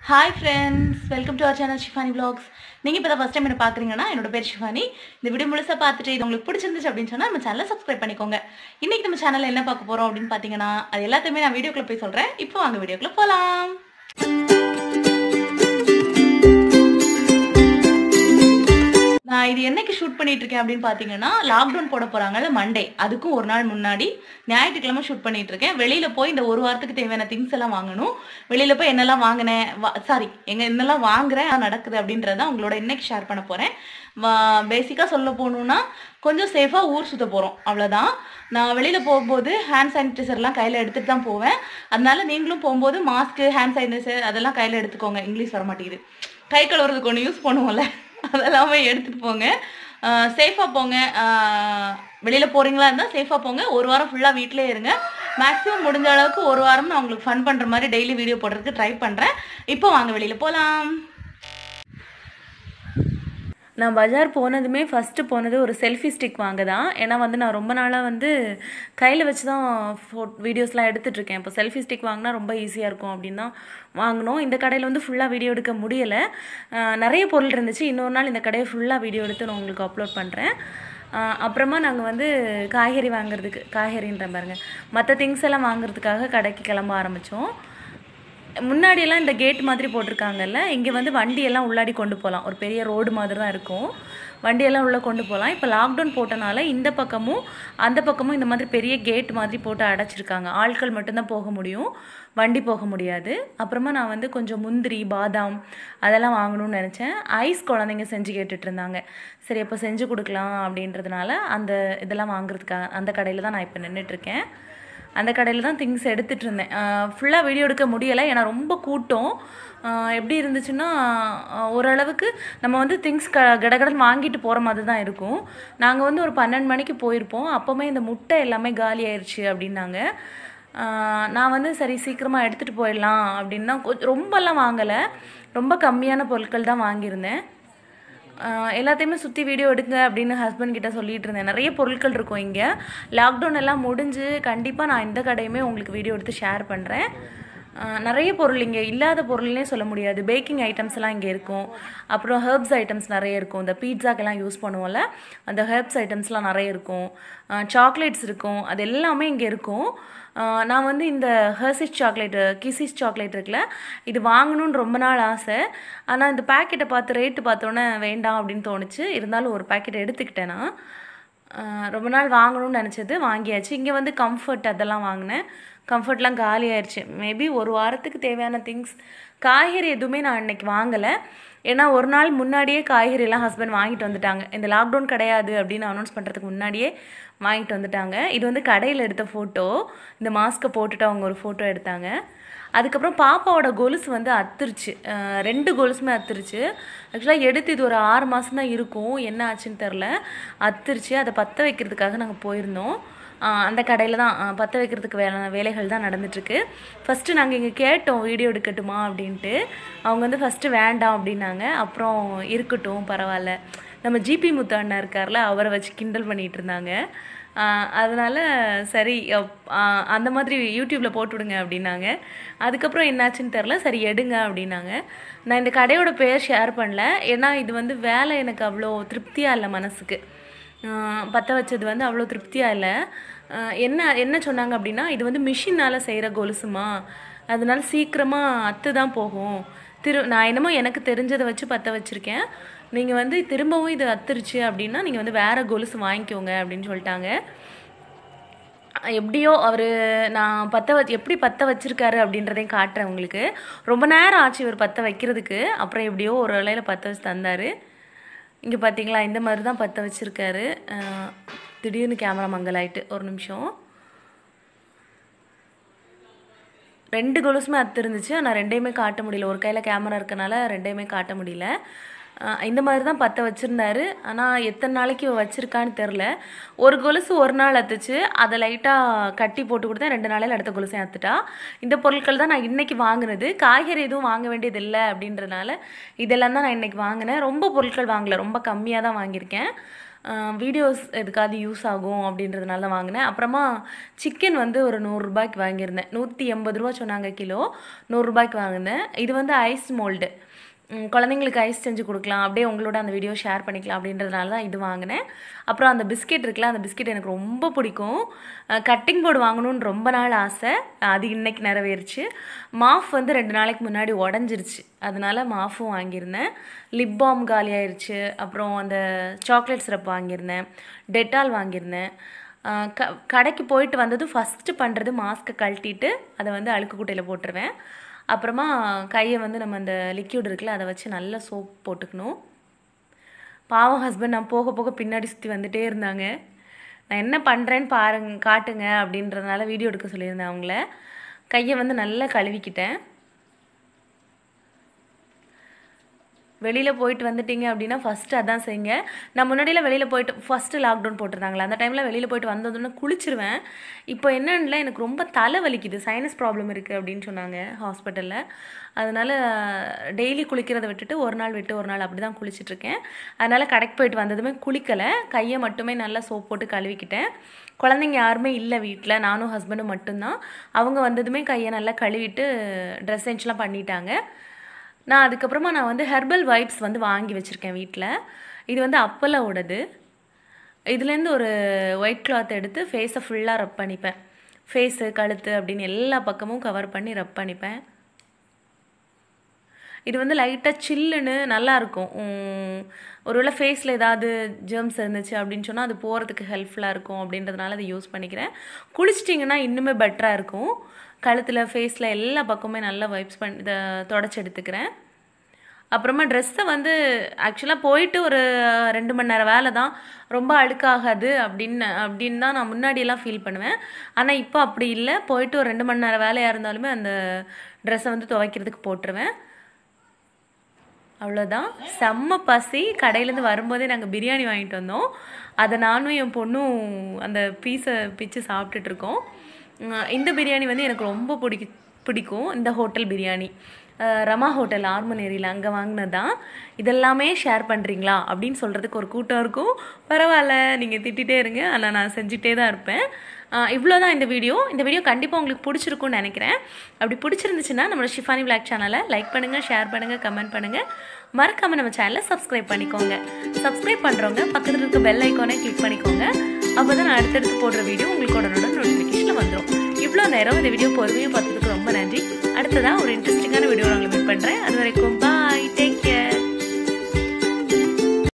hi friends welcome to our channel Shifani vlogs நீங்கள் இப்போ தான் ஃபஸ்ட் டைம் என்ன பார்க்குறீங்கன்னா என்னோட பேர் ஷிஃபானி இந்த வீடியோ முழுசாக பார்த்துட்டு இது உங்களுக்கு பிடிச்சிருந்துச்சு அப்படின்னு சொன்னால் நம்ம சேனலை சப்ஸ்கிரைப் பண்ணிக்கோங்க இன்றைக்கி நம்ம சேனலில் என்ன பார்க்க போகிறோம் அப்படின்னு பார்த்தீங்கன்னா அது எல்லாத்தையுமே நான் வீடியோக்குள்ளே போய் சொல்கிறேன் இப்போ வாங்க வீடியோக்குள்ளே போகலாம் நான் இது என்னைக்கு ஷூட் பண்ணிட்டு இருக்கேன் அப்படின்னு பார்த்தீங்கன்னா லாக்டவுன் போட போறாங்கல்ல மண்டே அதுக்கும் ஒரு நாள் முன்னாடி ஞாயிற்றுக்கிழமை ஷூட் பண்ணிட்டு இருக்கேன் வெளியில போய் இந்த ஒரு வாரத்துக்கு தேவையான திங்ஸ் எல்லாம் வாங்கணும் வெளியில போய் என்னெல்லாம் வாங்கினேன் சாரி எங்க என்னெல்லாம் வாங்குறேன் அது நடக்குது அப்படின்றத உங்களோட இன்னைக்கு ஷேர் பண்ண போறேன் பேசிக்காக சொல்ல போகணுன்னா கொஞ்சம் சேஃபாக ஊர் சுத்த போகிறோம் அவ்வளோதான் நான் வெளியில் போகும்போது ஹேண்ட் சானிடைசர்லாம் கையில் எடுத்துகிட்டு தான் போவேன் அதனால நீங்களும் போகும்போது மாஸ்க்கு ஹேண்ட் சானிடைசர் அதெல்லாம் கையில் எடுத்துக்கோங்க இங்கிலீஷ் வர மாட்டேங்குது கை கழுவுறதுக்கு ஒன்று யூஸ் பண்ணுவோம்ல அதெல்லாமே எடுத்துகிட்டு போங்க சேஃபாக போங்க வெளியில் போகிறீங்களா இருந்தால் சேஃபாக போங்க ஒரு வாரம் ஃபுல்லாக வீட்டிலே இருங்க மேக்ஸிமம் முடிஞ்ச அளவுக்கு ஒரு வாரம் நான் உங்களுக்கு ஃபன் பண்ணுற மாதிரி டெய்லி வீடியோ போடுறதுக்கு ட்ரை பண்ணுறேன் இப்போ வாங்க வெளியில் போகலாம் நான் பஜார் போனதுமே ஃபஸ்ட்டு போனது ஒரு செல்ஃபி ஸ்டிக் வாங்க தான் ஏன்னா வந்து நான் ரொம்ப நாளாக வந்து கையில் வச்சு தான் ஃபோ வீடியோஸ்லாம் எடுத்துட்ருக்கேன் இப்போ செல்ஃபி ஸ்டிக் வாங்கினா ரொம்ப ஈஸியாக இருக்கும் அப்படின்னு தான் வாங்கினோம் இந்த கடையில் வந்து ஃபுல்லாக வீடியோ எடுக்க முடியலை அஹ் நிறைய பொருள் இருந்துச்சு இன்னொரு நாள் இந்த கடையை ஃபுல்லாக வீடியோ எடுத்து நான் உங்களுக்கு அப்லோட் பண்ணுறேன் அஹ் அப்புறமா நாங்கள் வந்து காய்கறி வாங்குறதுக்கு காய்கறின்ற பாருங்க மற்ற திங்ஸ் எல்லாம் வாங்குறதுக்காக கடைக்கு கிளம்ப ஆரம்பித்தோம் முன்னாடியெல்லாம் இந்த கேட் மாதிரி போட்டிருக்காங்கல்ல இங்கே வந்து வண்டியெல்லாம் உள்ளாடி கொண்டு போகலாம் ஒரு பெரிய ரோடு மாதிரி தான் இருக்கும் வண்டியெல்லாம் உள்ளே கொண்டு போகலாம் இப்போ லாக்டவுன் போட்டனால இந்த பக்கமும் அந்த பக்கமும் இந்த மாதிரி பெரிய கேட் மாதிரி போட்டு அடைச்சிருக்காங்க ஆட்கள் மட்டும்தான் போக முடியும் வண்டி போக முடியாது அப்புறமா நான் வந்து கொஞ்சம் முந்திரி பாதாம் அதெல்லாம் வாங்கணும்னு நினச்சேன் ஐஸ் குழந்தைங்க செஞ்சு கேட்டுட்டு இருந்தாங்க சரி அப்போ செஞ்சு கொடுக்கலாம் அப்படின்றதுனால அந்த இதெல்லாம் வாங்குறதுக்காக அந்த கடையில் தான் நான் இப்போ நின்றுட்டுருக்கேன் அந்த கடையில் தான் திங்ஸ் எடுத்துகிட்டு இருந்தேன் ஃபுல்லாக வீடியோ எடுக்க முடியலை ஏன்னா ரொம்ப கூட்டம் ஆஹ் எப்படி இருந்துச்சுன்னா ஆஹ் ஓரளவுக்கு நம்ம வந்து திங்ஸ் க கடகடன் வாங்கிட்டு போகிற மாதிரி தான் இருக்கும் நாங்கள் வந்து ஒரு பன்னெண்டு மணிக்கு போயிருப்போம் அப்போவுமே இந்த முட்டை எல்லாமே காலி ஆயிடுச்சு அப்படின்னாங்க ஆஹ் நான் வந்து சரி சீக்கிரமாக எடுத்துகிட்டு போயிடலாம் அப்படின்னு தான் கொஞ்சம் ரொம்பலாம் வாங்கலை ரொம்ப கம்மியான பொருட்கள் தான் வாங்கியிருந்தேன் ஆஹ் எல்லாத்தையுமே சுற்றி வீடியோ எடுங்க அப்படின்னு ஹஸ்பண்ட் கிட்ட சொல்லிட்டு இருந்தேன் நிறைய பொருட்கள் இருக்கும் இங்கே லாக்டவுன் எல்லாம் முடிஞ்சு கண்டிப்பாக நான் இந்த கடையுமே உங்களுக்கு வீடியோ எடுத்து ஷேர் பண்ணுறேன் நிறைய பொருள் இங்கே இல்லாத பொருள்னே சொல்ல முடியாது பேக்கிங் ஐட்டம்ஸ் எல்லாம் இங்கே இருக்கும் அப்புறம் ஹெர்ப்ஸ் ஐட்டம்ஸ் நிறைய இருக்கும் இந்த பீட்சாக்கெல்லாம் யூஸ் பண்ணுவோம்ல அந்த ஹெர்ப்ஸ் ஐட்டம்ஸ்லாம் நிறைய இருக்கும் சாக்லேட்ஸ் இருக்கும் அது எல்லாமே இங்கே இருக்கும் ஆஹ் நான் வந்து இந்த ஹர்சிஸ் சாக்லேட்டு கிசிஸ் சாக்லேட் இருக்குல்ல இது வாங்கணும்னு ரொம்ப நாள் ஆசை ஆனால் இந்த பேக்கெட்டை பார்த்து ரேட்டு பார்த்தோன்னே வேண்டாம் அப்படின்னு தோணுச்சு இருந்தாலும் ஒரு பேக்கெட் எடுத்துக்கிட்டேன் நான் ஆஹ் ரொம்ப நாள் வாங்கணும்னு நினச்சது வாங்கியாச்சு இங்கே வந்து கம்ஃபர்ட் அதெல்லாம் வாங்கினேன் கம்ஃபர்ட்லாம் காலி ஆயிடுச்சு மேபி ஒரு வாரத்துக்கு தேவையான திங்ஸ் காய்கறி எதுவுமே நான் இன்னைக்கு வாங்கலை ஏன்னா ஒரு நாள் முன்னாடியே காய்கறிலாம் ஹஸ்பண்ட் வாங்கிட்டு வந்துட்டாங்க இந்த லாக்டவுன் கிடையாது அப்படின்னு அனௌன்ஸ் பண்ணுறதுக்கு முன்னாடியே வாங்கிட்டு வந்துட்டாங்க இது வந்து கடையில் எடுத்த ஃபோட்டோ இந்த மாஸ்க்கை போட்டுட்டு அவங்க ஒரு ஃபோட்டோ எடுத்தாங்க அதுக்கப்புறம் பாப்பாவோட கொலுசு வந்து அத்துருச்சு அஹ் ரெண்டு கொலுசுமே அத்துருச்சு ஆக்சுவலாக எடுத்து இது ஒரு ஆறு மாதம் தான் இருக்கும் என்ன ஆச்சுன்னு தெரில அத்துருச்சு அதை பற்ற வைக்கிறதுக்காக நாங்கள் போயிருந்தோம் ஆஹ் அந்த கடையில் தான் ஆஹ் பற்ற வைக்கிறதுக்கு வேலை வேலைகள் தான் நடந்துட்டுருக்கு ஃபஸ்ட்டு நாங்கள் இங்கே கேட்டோம் வீடியோ எடுக்கட்டுமா அப்படின்ட்டு அவங்க வந்து ஃபஸ்ட்டு வேண்டாம் அப்படின்னாங்க அப்புறம் இருக்கட்டும் பரவாயில்ல நம்ம ஜிபி முத்து அண்ணா இருக்கார்ல அவரை வச்சு கிண்டல் பண்ணிகிட்டு இருந்தாங்க ஆஹ் அதனால சரி அப்- ஆஹ் அந்த மாதிரி யூடியூப்பில் போட்டுவிடுங்க அப்படின்னாங்க அதுக்கப்புறம் என்னாச்சுன்னு தெரில சரி எடுங்க அப்படின்னாங்க நான் இந்த கடையோட பேர் ஷேர் பண்ணல ஏன்னா இது வந்து வேலை எனக்கு அவ்வளோ திருப்தியாக இல்லை மனசுக்கு பற்ற வச்சது வந்து அவ்வளோ திருப்தியாக இல்லை ஆஹ் என்ன என்ன சொன்னாங்க அப்படின்னா இது வந்து மிஷினால் செய்கிற கொலுசுமா அதனால சீக்கிரமாக அத்து தான் போகும் திரு நான் என்னமோ எனக்கு தெரிஞ்சதை வச்சு பற்ற வச்சுருக்கேன் நீங்கள் வந்து திரும்பவும் இது அத்துருச்சு அப்படின்னா நீங்கள் வந்து வேறு கொலுசு வாங்கிக்கோங்க அப்படின்னு சொல்லிட்டாங்க எப்படியோ அவர் நான் பற்ற வச்சு எப்படி பற்ற வச்சிருக்காரு அப்படின்றதையும் காட்டுறேன் உங்களுக்கு ரொம்ப நேரம் ஆச்சு இவர் பற்ற வைக்கிறதுக்கு அப்புறம் எப்படியோ ஒரு வேளையில் பற்ற வச்சு தந்தார் இங்கே பார்த்தீங்களா இந்த மாதிரி தான் பற்ற வச்சுருக்காரு திடீர்னு கேமரா மங்கலாயிட்டு ஒரு நிமிஷம் ரெண்டு கொலுசுமே அத்து இருந்துச்சு ஆனால் ரெண்டையுமே காட்ட முடியல ஒரு கையில் கேமரா இருக்கனால ரெண்டையுமே காட்ட முடியல அஹ் இந்த மாதிரி தான் பற்ற வச்சுருந்தாரு ஆனால் எத்தனை நாளைக்கு இவ வச்சிருக்கான்னு தெரில ஒரு கொலுசு ஒரு நாள் அத்துச்சு அதை லைட்டாக கட்டி போட்டு கொடுத்தேன் ரெண்டு நாளையில் அடுத்த கொலுசையும் அத்துட்டா இந்த பொருட்கள் தான் நான் இன்னைக்கு வாங்கினது காய்கறி எதுவும் வாங்க வேண்டியது இல்லை அப்படின்றனால இதெல்லாம் தான் நான் இன்னைக்கு வாங்கினேன் ரொம்ப பொருட்கள் வாங்கல ரொம்ப கம்மியாக தான் வாங்கியிருக்கேன் வீடியோஸ் எதுக்காவது யூஸ் ஆகும் அப்படின்றதுனால தான் வாங்கினேன் அப்புறமா சிக்கன் வந்து ஒரு நூறுரூபாய்க்கு வாங்கியிருந்தேன் நூற்றி எண்பது ரூபா சொன்னாங்க கிலோ நூறுரூபாய்க்கு வாங்கினேன் இது வந்து ஐஸ் மோல்டு ம், குழந்தைங்களுக்கு ஐஸ் செஞ்சு கொடுக்கலாம் அப்படியே உங்களோட அந்த வீடியோ ஷேர் பண்ணிக்கலாம் அப்படின்றதுனால தான் இது வாங்கினேன் அப்புறம் அந்த பிஸ்கெட் இருக்குல்ல அந்த பிஸ்கெட் எனக்கு ரொம்ப பிடிக்கும் கட்டிங் போர்டு வாங்கணும்னு ரொம்ப நாள் ஆசை அது இன்னைக்கு நிறைவேறுச்சு மாஃப் வந்து ரெண்டு நாளைக்கு முன்னாடி உடஞ்சிருச்சு அதனால மாஃபும் வாங்கியிருந்தேன் லிப் பாம் காலி ஆயிருச்சு அப்புறம் அந்த சாக்லேட் சிரப் வாங்கியிருந்தேன் டெட்டால் வாங்கியிருந்தேன் ஆஹ் க கடைக்கு போயிட்டு வந்ததும் ஃபஸ்ட்டு பண்ணுறது மாஸ்க்கை கழட்டிட்டு அதை வந்து அழுக்கு குட்டையில் போட்டுருவேன் அப்புறமா கையை வந்து நம்ம அந்த லிக்யூட் இருக்குல்ல அதை வச்சு நல்லா சோப் போட்டுக்கணும் பாவம் ஹஸ்பண்ட் நான் போக போக பின்னாடி சுற்றி வந்துட்டே இருந்தாங்க நான் என்ன பண்ணுறேன்னு பாருங்க காட்டுங்க அப்படின்றதுனால வீடியோ எடுக்க சொல்லியிருந்தேன் அவங்கள கையை வந்து நல்லா கழுவிக்கிட்டேன் வெளியில் போயிட்டு வந்துட்டீங்க அப்படின்னா ஃபஸ்ட்டு அதான் செய்யுங்க நான் முன்னாடியில் வெளியில் போயிட்டு ஃபஸ்ட்டு லாக்டவுன் போட்டிருந்தாங்களே அந்த டைமில் வெளியில் போயிட்டு வந்ததுன்னு குளிச்சிருவேன் இப்போ என்னன்னு எனக்கு ரொம்ப தலை வலிக்குது சைனஸ் ப்ராப்ளம் இருக்குது அப்படின்னு சொன்னாங்க ஹாஸ்பிட்டலில் அதனால் டெய்லி குளிக்கிறதை விட்டுட்டு ஒரு நாள் விட்டு ஒரு நாள் அப்படி தான் குளிச்சிட்ருக்கேன் அதனால் கடைக்கு போயிட்டு வந்ததுமே குளிக்கலை கையை மட்டுமே நல்லா சோப் போட்டு கழுவிக்கிட்டேன் குழந்தைங்க யாருமே இல்லை வீட்டில் நானும் ஹஸ்பண்டும் மட்டும்தான் அவங்க வந்ததுமே கையை நல்லா கழுவிட்டு ட்ரெஸ் சேஞ்ச்லாம் பண்ணிட்டாங்க நான் அதுக்கப்புறமா நான் வந்து ஹெர்பல் வைப்ஸ் வந்து வாங்கி வச்சுருக்கேன் வீட்டில் இது வந்து அப்பலோடது இதுலேருந்து ஒரு ஒயிட் கிளாத் எடுத்து ஃபேஸை ஃபுல்லாக ரப் பண்ணிப்பேன் ஃபேஸு கழுத்து அப்படின்னு எல்லா பக்கமும் கவர் பண்ணி ரப் பண்ணிப்பேன் இது வந்து லைட்டாக சில்லுன்னு நல்லா இருக்கும் உம், ஒருவேளை ஃபேஸில் ஏதாவது ஜெர்ம்ஸ் இருந்துச்சு அப்படின்னு சொன்னால் அது போகிறதுக்கு ஹெல்ப்ஃபுல்லாக இருக்கும் அப்படின்றதுனால அதை யூஸ் பண்ணிக்கிறேன் குளிச்சிட்டிங்கன்னா இன்னுமே பெட்டராக இருக்கும் கழுத்தில் ஃபேஸில் எல்லா பக்கமுமே நல்லா வைப்ஸ் பண்ணி இதை தொடச்சி எடுத்துக்கிறேன் அப்புறமா ட்ரெஸ்ஸை வந்து ஆக்சுவலாக போயிட்டு ஒரு ரெண்டு மணி நேரம் வேலை தான் ரொம்ப அழுக்காகாது அப்படின்னு அப்படின்னு தான் நான் முன்னாடியெல்லாம் ஃபீல் பண்ணுவேன் ஆனால் இப்போ அப்படி இல்லை போயிட்டு ஒரு ரெண்டு மணி நேரம் வேலையாக இருந்தாலுமே அந்த ட்ரெஸ்ஸை வந்து துவைக்கிறதுக்கு போட்டுருவேன் அவ்வளோதான் செம்ம பசி கடையிலேருந்து வரும்போதே நாங்கள் பிரியாணி வாங்கிட்டு வந்தோம் அதை நானும் என் பொண்ணும் அந்த பீஸை பிச்சு சாப்பிட்டுட்டு இருக்கோம் உம், இந்த பிரியாணி வந்து எனக்கு ரொம்ப பிடிக்கும் பிடிக்கும் இந்த ஹோட்டல் பிரியாணி அஹ், ரமா ஹோட்டல் ஆர்மனேரியில் அங்கே வாங்கினது தான் இதெல்லாமே ஷேர் பண்ணுறீங்களா அப்படின்னு சொல்கிறதுக்கு ஒரு கூட்டம் இருக்கும் பரவாயில்ல நீங்கள் திட்டிகிட்டே இருங்க ஆனால் நான் செஞ்சுட்டே தான் இருப்பேன் இவ்வளோ தான் இந்த வீடியோ இந்த வீடியோ கண்டிப்பாக உங்களுக்கு பிடிச்சிருக்கும்னு நினைக்கிறேன் அப்படி பிடிச்சிருந்துச்சுன்னா நம்மளோட ஷிஃபானி பிளாக் சேனலை லைக் பண்ணுங்கள் ஷேர் பண்ணுங்கள் கமெண்ட் பண்ணுங்கள் மறக்காமல் நம்ம சேனலை சப்ஸ்கிரைப் பண்ணிக்கோங்க சப்ஸ்கிரைப் பண்ணுறவங்க பக்கத்தில் இருக்க பெல் ஐக்கானை கிளிக் பண்ணிக்கோங்க அப்போ தான் நான் அடுத்தடுத்து போடுற வீடியோ உங்களுக்கு உடனே நோட்டிஃபிகேஷனில் வந்துடும் இவ்வளோ நேரம் இந்த வீடியோ பொறுமையாக பார்த்ததுக்கு ரொம்ப நன்றி அடுத்ததாக ஒரு இன்ட்ரெஸ்டிங்கான வீடியோ நான் உங்களுக்கு மீட் பண்ணுறேன் அது வரைக்கும் பாய் டேக் கேர்